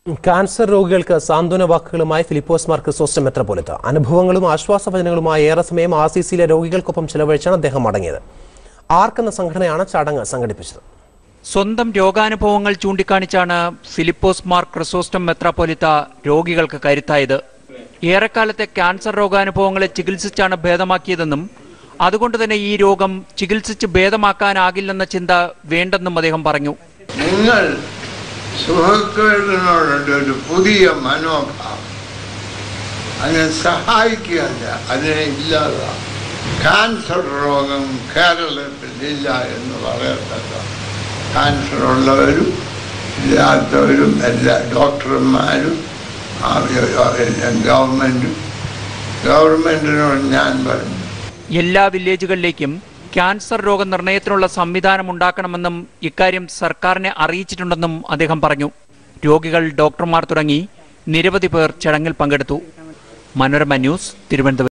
cancer രോഗികൾക്ക് സാന്ത്വന വാക്കുകളുമായി ഫിലിപ്പോസ് മാർ ക്രിസോസ്റ്റം മെത്രപോലിത്ത അനുഭവങ്ങളും ആശ്വാസവചനങ്ങളുമായി ഏറെ സമയം ആസിസിയിലെ രോഗികൾക്കൊപ്പം ചെലവഴിച്ചാണ് അദ്ദേഹം മടങ്ങിയത് ആർക്കെന്ന സംഘടനയാണ് ചടങ്ങ് സംഘടിപ്പിച്ചത് സ്വന്തം രോഗാനുഭവങ്ങൾ ചൂണ്ടിക്കാണിച്ചാണ് ഫിലിപ്പോസ് മാർ ക്രിസോസ്റ്റം മെത്രാപ്പൊലിത്ത രോഗികൾക്ക് കരുത്തായത് ഏറെക്കാലത്തെ ക്യാൻസർ രോഗാനുഭവങ്ങളെ ചികിത്സിച്ചാണ് ഭേദമാക്കിയതെന്നും അതുകൊണ്ട് തന്നെ ഈ രോഗം ചികിത്സിച്ച് ഭേദമാക്കാനാകില്ലെന്ന ചിന്ത വേണ്ടെന്നും അദ്ദേഹം പറഞ്ഞു നിങ്ങൾ സുഹൃത്തുക്കളിനോടുള്ള ഒരു പുതിയ മനോഭാവം അതിനെ സഹായിക്കുകയല്ല അതിനെ ഇല്ലാതാക്കും ക്യാൻസർ രോഗം കേരളത്തിൽ ഇല്ല എന്ന് പറയത്തക്ക ക്യാൻസർ ഉള്ളവരും ഇല്ലാത്തവരും എല്ലാ ഡോക്ടർമാരും ആ, ഗവൺമെൻറ്റും ഗവൺമെൻറ്റിനോട് ഞാൻ പറഞ്ഞു എല്ലാ വില്ലേജുകളിലേക്കും ക്യാൻസർ രോഗനിർണയത്തിനുള്ള സംവിധാനം ഉണ്ടാക്കണമെന്നും ഇക്കാര്യം സർക്കാരിനെ അറിയിച്ചിട്ടുണ്ടെന്നും അദ്ദേഹം പറഞ്ഞു രോഗികൾ ഡോക്ടർമാർ തുടങ്ങി നിരവധി പേർ ചടങ്ങിൽ പങ്കെടുത്തു മനോരമ ന്യൂസ് തിരുവനന്തപുരം